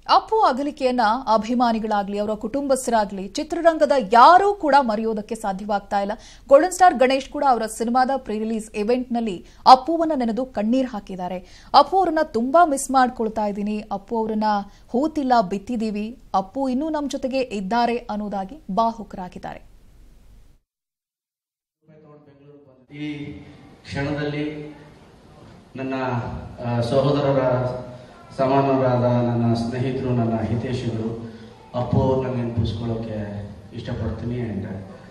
ಅಪ್ಪು ಅಗಲಿಕೆಯನ್ನ ಅಭಿಮಾನಿಗಳಾಗ್ಲಿ ಅವರ ಕುಟುಂಬಸ್ಥರಾಗ್ಲಿ ಚಿತ್ರರಂಗದ ಯಾರೂ ಕೂಡ ಮರೆಯೋದಕ್ಕೆ ಸಾಧ್ಯವಾಗ್ತಾ ಇಲ್ಲ ಗೋಲ್ಡನ್ ಸ್ಟಾರ್ ಗಣೇಶ್ ಕೂಡ ಅವರ ಸಿನಿಮಾದ ಪ್ರೀ ರಿಲೀಸ್ ಇವೆಂಟ್ ನಲ್ಲಿ ಅಪ್ಪುವನ್ನ ನೆನೆದು ಕಣ್ಣೀರ್ ಹಾಕಿದ್ದಾರೆ ಅಪ್ಪು ಅವರನ್ನ ತುಂಬಾ ಮಿಸ್ ಮಾಡ್ಕೊಳ್ತಾ ಇದ್ದೀನಿ ಅಪ್ಪು ಅವರನ್ನ ಹೂತಿಲ್ಲ ಬಿತ್ತಿದೀವಿ ಅಪ್ಪು ಇನ್ನೂ ನಮ್ಮ ಜೊತೆಗೆ ಇದ್ದಾರೆ ಅನ್ನೋದಾಗಿ ಬಾಹುಕರಾಗಿದ್ದಾರೆ ಈ ಕ್ಷಣದಲ್ಲಿ ನನ್ನ ಆ, ಸಹೋದರರ ಸಮಾನರಾದ ನನ್ನ ಸ್ನೇಹಿತರು ನನ್ನ ಹಿತೈಷಿಗಳು ಅಪ್ಪು ಅವ್ರನ್ನ ನೆನಪಿಸ್ಕೊಳ್ಳೋಕೆ ಇಷ್ಟಪಡ್ತೀನಿ ಆ್ಯಂಡ್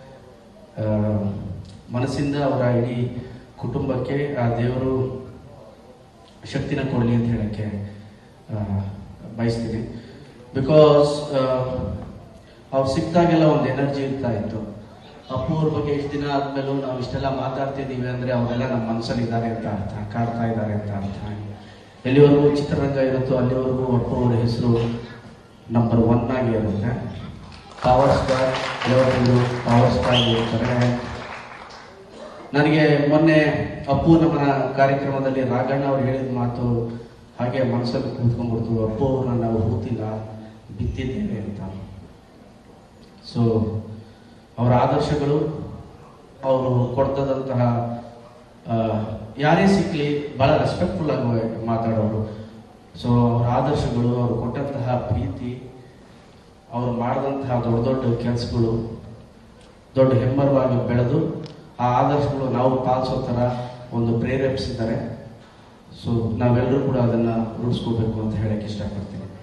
ಮನಸ್ಸಿಂದ ಅವರ ಇಡೀ ಕುಟುಂಬಕ್ಕೆ ಆ ದೇವರು ಶಕ್ತಿನ ಕೊಡಲಿ ಅಂತ ಹೇಳೋಕ್ಕೆ ಬಯಸ್ತೀನಿ ಬಿಕಾಸ್ ಅವ್ರು ಸಿಕ್ಕಿದಾಗೆಲ್ಲ ಒಂದು ಎನರ್ಜಿ ಇರ್ತಾ ಇತ್ತು ಅಪ್ಪು ಅವ್ರ ಬಗ್ಗೆ ಇಷ್ಟು ದಿನ ಆದ್ಮೇಲೂ ನಾವು ಇಷ್ಟೆಲ್ಲ ಮಾತಾಡ್ತಿದ್ದೀವಿ ಅಂದರೆ ಅವರೆಲ್ಲ ನಮ್ಮ ಮನಸ್ಸಲ್ಲಿ ಇದ್ದಾರೆ ಅಂತ ಅರ್ಥ ಕಾಡ್ತಾ ಇದ್ದಾರೆ ಅಂತ ಅರ್ಥ ಎಲ್ಲಿವರೆಗೂ ಚಿತ್ರರಂಗ ಇರುತ್ತೋ ಅಲ್ಲಿವರೆಗೂ ಅಪ್ಪು ಅವರ ಹೆಸರು ನಂಬರ್ ಒನ್ ಆಗಿ ಇರುತ್ತೆ ಪವರ್ ಸ್ಟಾರ್ ಯಾವತ್ತಿದ್ರು ಪವರ್ ಸ್ಟಾರ್ ಇರ್ತಾರೆ ನನಗೆ ಮೊನ್ನೆ ಅಪ್ಪು ನಮ್ಮ ಕಾರ್ಯಕ್ರಮದಲ್ಲಿ ರಾಘಣ್ಣ ಅವ್ರು ಹೇಳಿದ ಮಾತು ಹಾಗೆ ಮನಸ್ಸಲ್ಲಿ ಕೂತ್ಕೊಂಡ್ಬಿಡ್ತು ಅಪ್ಪು ಅವ್ರನ್ನ ನಾವು ಹೂತಿಲ್ಲ ಬಿತ್ತಿದ್ದೇವೆ ಅಂತ ಸೊ ಅವರ ಆದರ್ಶಗಳು ಅವರು ಕೊಡ್ತದಂತಹ ಆ, ಯಾರೇ ಸಿಕ್ಕಲಿ ಭಾಳ ರೆಸ್ಪೆಕ್ಟ್ಫುಲ್ ಆಗಿ ಮಾತಾಡೋರು ಸೊ ಅವರ ಆದರ್ಶಗಳು ಅವರು ಕೊಟ್ಟಂತಹ ಪ್ರೀತಿ ಅವರು ಮಾಡಿದಂತಹ ದೊಡ್ಡ ದೊಡ್ಡ ಕೆಲಸಗಳು ದೊಡ್ಡ ಹೆಮ್ಮರವಾಗಿ ಬೆಳೆದು ಆ ಆದರ್ಶಗಳು ನಾವು ಪಾಲಿಸೋ ಥರ ಒಂದು ಪ್ರೇರೇಪಿಸಿದ್ದಾರೆ ಸೊ ನಾವೆಲ್ಲರೂ ಕೂಡ ಅದನ್ನು ರೂಢಿಸ್ಕೋಬೇಕು ಅಂತ ಹೇಳಕ್ಕೆ ಇಷ್ಟಪಡ್ತೀನಿ